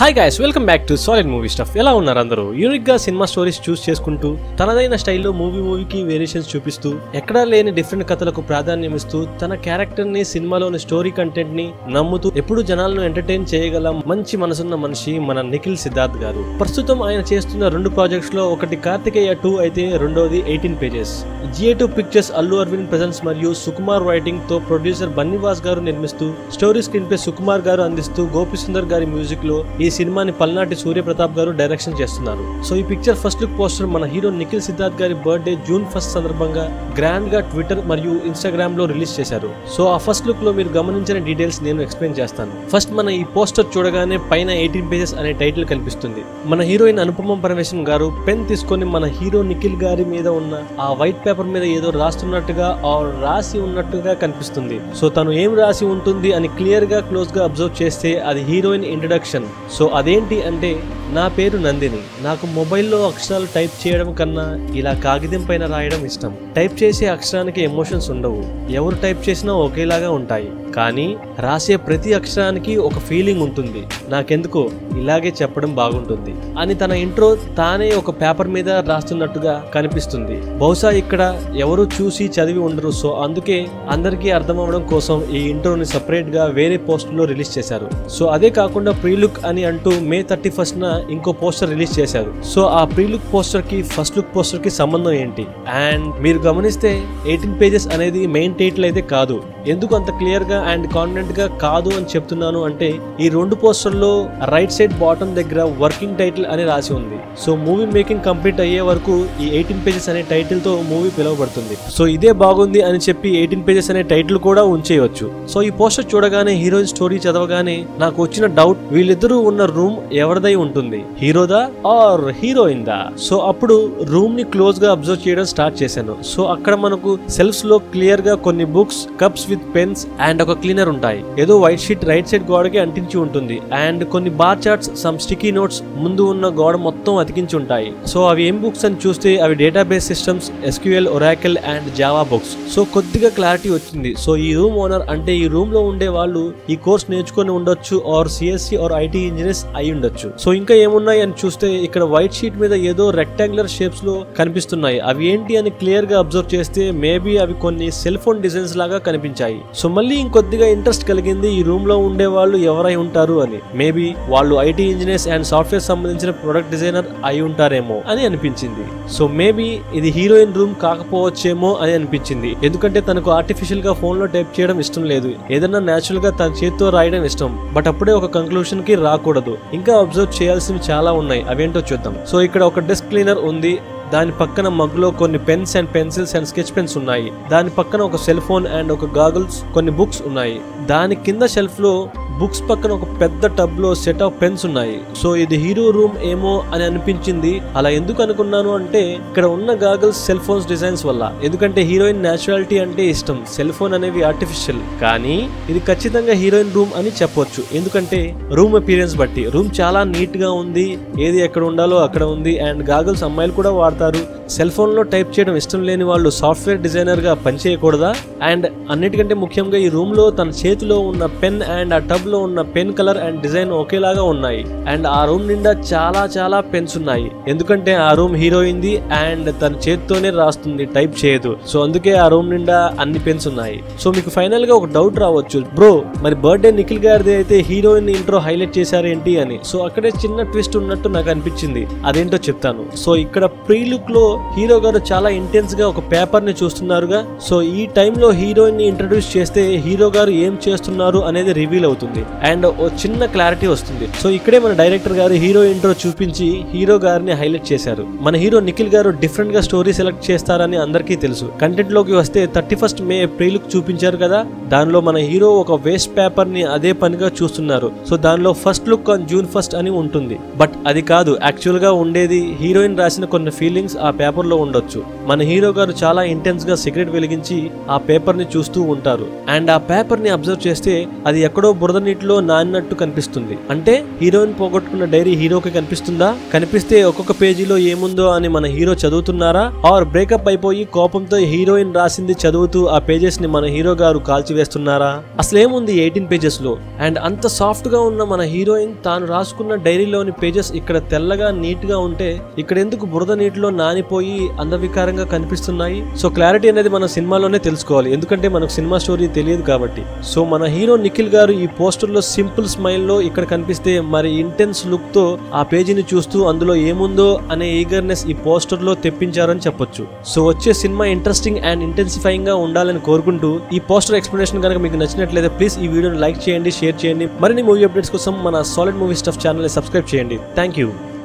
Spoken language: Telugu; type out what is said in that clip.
hi guys welcome back to solid movie stuff ఎలా ఉన్నారు అందరూ యూనిక్ గా సినిమా స్టోరీస్ చూస్ చేసుకుంటూ తనదైన స్టైల్లో మూవీ మూవీకి వేరియేషన్స్ చూపిస్తూ ఎక్కడా లేని డిఫరెంట్ కథలకు ప్రాధాన్యం ఇస్తూ తన క్యారెక్టర్ ని సినిమాలోని స్టోరీ కంటెంట్ ని నమ్ముతూ ఎప్పుడు జనాలను ఎంటర్టైన్ చేయగల మంచి మనసున్న మనిషి మన నిఖిల్ సిద్ధార్థ్ గారు ప్రస్తుతం ఆయన చేస్తున్న రెండు ప్రాజెక్ట్స్ లో ఒకటి కార్తికేయ టూ అయితే రెండోది eighteen pages GA two pictures Allu Aravind presence మరియు సుకుమార్ రైటింగ్ తో ప్రొడ్యూసర్ బన్నీవాస్ గారు నిర్మిస్తూ స్టోరీ స్క్రీన్ పై సుకుమార్ గారు అందిస్తూ గోపి సుందర్ గారి మ్యూజిక్ లో ఈ సినిమాని పల్నాటి సూర్యప్రతాప్ గారు డైరెక్షన్ చేస్తున్నారు సో ఈ పిక్చర్ ఫస్ట్ లుక్ పోస్టర్ మన హీరో నిఖిల్ సిద్ధార్థ్ గారి బర్త్డే జూన్ ఫస్ట్ సందర్భంగా గ్రాండ్ గా ట్విట్టర్ మరియు ఇన్స్టాగ్రామ్ లో రిలీజ్ చేశారు సో ఆ ఫస్ట్ లుక్ లో మీరు గమనించిన డీటెయిల్స్ నేను ఎక్స్ప్లెయిన్ చేస్తాను ఫస్ట్ మన ఈ పోస్టర్ చూడగానే పైన ఎయిటీన్ పేజెస్ అనే టైటిల్ కనిపిస్తుంది మన హీరోయిన్ అనుపమ పరమేశ్వరన్ గారు పెన్ తీసుకొని మన హీరో నిఖిల్ గారి మీద ఉన్న ఆ వైట్ పేపర్ మీద ఏదో రాస్తున్నట్టుగా ఆర్ రాసి ఉన్నట్టుగా కనిపిస్తుంది సో తను ఏం రాసి ఉంటుంది అని క్లియర్ గా క్లోజ్ గా అబ్జర్వ్ చేస్తే అది హీరోయిన్ ఇంట్రడక్షన్ సో అదేంటి అంటే నా పేరు నందిని నాకు మొబైల్లో అక్షరాలు టైప్ చేయడం కన్నా ఇలా కాగితం పైన రాయడం ఇష్టం టైప్ చేసే అక్షరానికి ఎమోషన్స్ ఉండవు ఎవరు టైప్ చేసినా ఒకేలాగా ఉంటాయి కానీ రాసే ప్రతి అక్షరానికి ఒక ఫీలింగ్ ఉంటుంది నాకెందుకో ఇలాగే చెప్పడం బాగుంటుంది అని తన ఇంట్రో తానే ఒక పేపర్ మీద రాస్తున్నట్టుగా కనిపిస్తుంది బహుశా ఇక్కడ ఎవరు చూసి చదివి ఉండరు సో అందుకే అందరికీ అర్థం అవ్వడం కోసం ఈ ఇంట్రోని సపరేట్ గా వేరే పోస్ట్ లో రిలీజ్ చేశారు సో అదే కాకుండా ప్రీ లుక్ అని అంటూ మే థర్టీ ఫస్ట్ న ఇంకో పోస్టర్ రిలీజ్ చేశారు సో ఆ ప్రీ లుక్ పోస్టర్ కి ఫస్ట్ లుక్ పోస్టర్ కి సంబంధం ఏంటి అండ్ మీరు గమనిస్తే ఎయిటీన్ పేజెస్ అనేది మెయిన్ టైటిల్ అయితే కాదు ఎందుకు అంత క్లియర్ గా అండ్ కాన్ఫిడెంట్ గా కాదు అని చెప్తున్నాను అంటే ఈ రెండు పోస్టర్లో రైట్ సైడ్ బాటమ్ దగ్గర వర్కింగ్ టైటిల్ అని రాసి ఉంది సో మూవీ మేకింగ్ కంప్లీట్ అయ్యే వరకు ఈ ఎయిటీన్ పేజెస్ అనే టైటిల్ తో మూవీ పిలువబడుతుంది సో ఇదే బాగుంది అని చెప్పి ఎయిటీన్ పేజెస్ అనే టైటిల్ కూడా ఉంచేయవచ్చు సో ఈ పోస్టర్ చూడగానే హీరోయిన్ స్టోరీ చదవగానే నాకు వచ్చిన డౌట్ వీళ్ళిద్దరూ ఉన్న రూమ్ ఎవరిదై ఉంటుంది హీరోదా ఆర్ హీరోయిన్ దా సో అప్పుడు రూమ్ ని క్లోజ్ గా అబ్జర్వ్ చేయడం స్టార్ట్ చేశాను సో అక్కడ మనకు సెల్ఫ్స్ లో క్లియర్ గా కొన్ని books cups with pens and ఒక క్లీనర్ ఉంటాయి ఏదో వైట్ షీట్ రైట్ సైడ్ గోడకి అంటించి ఉంటుంది అండ్ కొన్ని bar charts some sticky notes ముందు ఉన్న గోడ మొత్తం అతికించి ఉంటాయి సో అవి ఏం బుక్స్ అని చూస్తే అవి database systems SQL Oracle and Java books so కొద్దిగా క్లారిటీ వచ్చింది సో ఈ రూమ్ ఓనర్ అంటే ఈ రూమ్ లో ఉండే వాళ్ళు ఈ కోర్స్ నేర్చుకొని ఉండొచ్చు or CSC or IT engineers అయి ఉండొచ్చు సో ఇంకా ఏమున్నాయి అని చూస్తే ఇక్కడ వైట్ షీట్ మీద ఏదో రెక్టాంగులర్ షేప్స్ లో కనిపిస్తున్నాయి అవి ఏంటి అని క్లియర్ గా అబ్జర్వ్ చేస్తే మేబీ అవి కొన్ని సెల్ ఫోన్ డిజైన్స్ లాగా కనిపించాయి సో మళ్ళీ ఇంకొద్దిగా ఇంట్రెస్ట్ కలిగింది ఈ రూమ్ లో ఉండే వాళ్ళు ఎవరై ఉంటారు అని మేబీ వాళ్ళు ఐటీ ఇంజనీర్స్ అండ్ సాఫ్ట్వేర్ సంబంధించిన ప్రొడక్ట్ డిజైనర్ అయి ఉంటారేమో అని అనిపించింది సో మేబీ ఇది హీరోయిన్ రూమ్ కాకపోవచ్చేమో అని అనిపించింది ఎందుకంటే తనకు ఆర్టిఫిషియల్ గా ఫోన్ లో టైప్ చేయడం ఇష్టం లేదు ఏదైనా నేచురల్ గా తన చేతితో రాయడం ఇష్టం బట్ అప్పుడే ఒక కంక్లూషన్ కి రాకూడదు ఇంకా అబ్జర్వ్ చేయాల్సినవి చాలా ఉన్నాయి అవేంటో చూద్దాం సో ఇక్కడ ఒక డెస్క్ క్లీనర్ ఉంది దాని పక్కన మగ్గులో కొన్ని pens and pencils and sketch pens ఉన్నాయి దాని పక్కన ఒక సెల్ ఫోన్ అండ్ ఒక గాగుల్స్ కొన్ని బుక్స్ ఉన్నాయి దాని కింద షెల్ఫ్ లో బుక్స్ పక్కన ఒక పెద్ద టబ్ లో సెట్ ఆఫ్ పెన్స్ ఉన్నాయి సో ఇది హీరో రూమ్ ఏమో అని అనిపించింది అలా ఎందుకు అనుకున్నాను అంటే ఇక్కడ ఉన్న గాగల్స్ సెల్ ఫోన్స్ డిజైన్స్ వల్ల ఎందుకంటే హీరోయిన్ నేచురాలిటీ అంటే ఇష్టం సెల్ ఫోన్ అనేవి ఆర్టిఫిషియల్ కానీ ఇది ఖచ్చితంగా హీరోయిన్ రూమ్ అని చెప్పొచ్చు ఎందుకంటే రూమ్ అపీరియన్స్ బట్టి రూమ్ చాలా నీట్ గా ఉంది ఏది ఎక్కడ ఉండాలో అక్కడ ఉంది అండ్ గాగల్స్ అమ్మాయిలు కూడా వాడతారు సెల్ ఫోన్ లో టైప్ చేయడం ఇష్టం లేని వాళ్ళు సాఫ్ట్వేర్ డిజైనర్ గా పనిచేయకూడదా అండ్ అన్నిటికంటే ముఖ్యంగా ఈ రూమ్ లో తన చేతిలో ఉన్న పెన్ అండ్ ఆ టబ్ లో ఉన్న పెన్ కలర్ అండ్ డిజైన్ ఒకేలాగా ఉన్నాయి అండ్ ఆ రూమ్ నిండా చాలా చాలా పెన్స్ ఉన్నాయి ఎందుకంటే ఆ రూమ్ హీరోయింది అండ్ తన చేతితోనే రాస్తుంది టైప్ చేయదు సో అందుకే ఆ రూమ్ నిండా అన్ని పెన్స్ ఉన్నాయి సో మీకు ఫైనల్ గా ఒక డౌట్ రావచ్చు బ్రో మరి బర్త్డే నిఖిల్ గారిది అయితే హీరోయిన్ ఇంట్రో హైలైట్ చేశారేంటి అని సో అక్కడే చిన్న ట్విస్ట్ ఉన్నట్టు నాకు అనిపించింది అదేంటో చెప్తాను సో ఇక్కడ ప్రీ లుక్ లో హీరో గారు చాలా ఇంటెన్స్ గా ఒక పేపర్ ని చూస్తున్నారుగా సో ఈ టైంలో హీరోయిన్ ని ఇంట్రడ్యూస్ చేస్తే హీరో గారు ఏం చేస్తున్నారు అనేది రివీల్ అవుతుంది అండ్ ఓ చిన్న క్లారిటీ వస్తుంది సో ఇక్కడే మన డైరెక్టర్ గారు హీరో ఇంట్రో చూపించి హీరో గారిని హైలైట్ చేశారు మన హీరో నిఖిల్ గారు డిఫరెంట్ గా స్టోరీ సెలెక్ట్ చేస్తారని అందరికీ తెలుసు కంటెంట్ లోకి వస్తే thirty first May pre look చూపించారు కదా దానిలో మన హీరో ఒక వేస్ట్ పేపర్ ని అదే పనిగా చూస్తున్నారు సో దానిలో first look on June first అని ఉంటుంది బట్ అది కాదు యాక్చువల్ గా ఉండేది హీరోయిన్ రాసిన కొన్ని ఫీలింగ్స్ ఆ పేపర్ లో ఉండొచ్చు మన హీరో గారు చాలా ఇంటెన్స్ గా సిగరెట్ వెలిగించి ఆ పేపర్ ని చూస్తూ ఉంటారు అండ్ ఆ పేపర్ ని అబ్జర్వ్ చేస్తే అది ఎక్కడో బురద నీటిలో నానినట్టు కనిపిస్తుంది అంటే హీరోయిన్ పోగొట్టుకున్న డైరీ హీరోకి కనిపిస్తుందా కనిపిస్తే ఒక్కొక్క పేజీలో ఏముందో అని మన హీరో చదువుతున్నారా ఆర్ బ్రేకప్ అయిపోయి కోపంతో హీరోయిన్ రాసింది చదువుతూ ఆ పేజెస్ ని మన హీరో గారు కాల్చివేస్తున్నారా అసలేముంది ఎయిటీన్ పేజెస్ లో అండ్ అంత సాఫ్ట్ గా ఉన్న మన హీరోయిన్ తాను రాసుకున్న డైరీలోని పేజెస్ ఇక్కడ తెల్లగా నీట్ గా ఉంటే ఇక్కడ ఎందుకు బురద నీటిలో నానిపోయి అందవికారంగా కనిపిస్తున్నాయి సో క్లారిటీ అనేది మన సినిమాలోనే తెలుసుకోవాలి ఎందుకంటే మనకు సినిమా స్టోరీ తెలియదు కాబట్టి సో మన హీరో నిఖిల్ గారు ఈ పోస్టర్ లో సింపుల్ స్మైల్ లో ఇక్కడ కనిపిస్తే మరి ఇంటెన్స్ లుక్ తో ఆ పేజీని చూస్తూ అందులో ఏముందో అనే ఈగర్నెస్ ఈ పోస్టర్ లో తెప్పించారని చెప్పొచ్చు సో వచ్చే సినిమా ఇంట్రెస్టింగ్ అండ్ ఇంటెన్సిఫైయింగ్ గా ఉండాలని కోరుకుంటూ ఈ పోస్టర్ ఎక్స్ప్లెనేషన్ కనుక మీకు నచ్చినట్లయితే ప్లీజ్ ఈ వీడియోని లైక్ చేయండి షేర్ చేయండి మరిన్ని మూవీ అప్డేట్స్ కోసం మన solid movie stuff channel subscribe చేయండి థ్యాంక్ యూ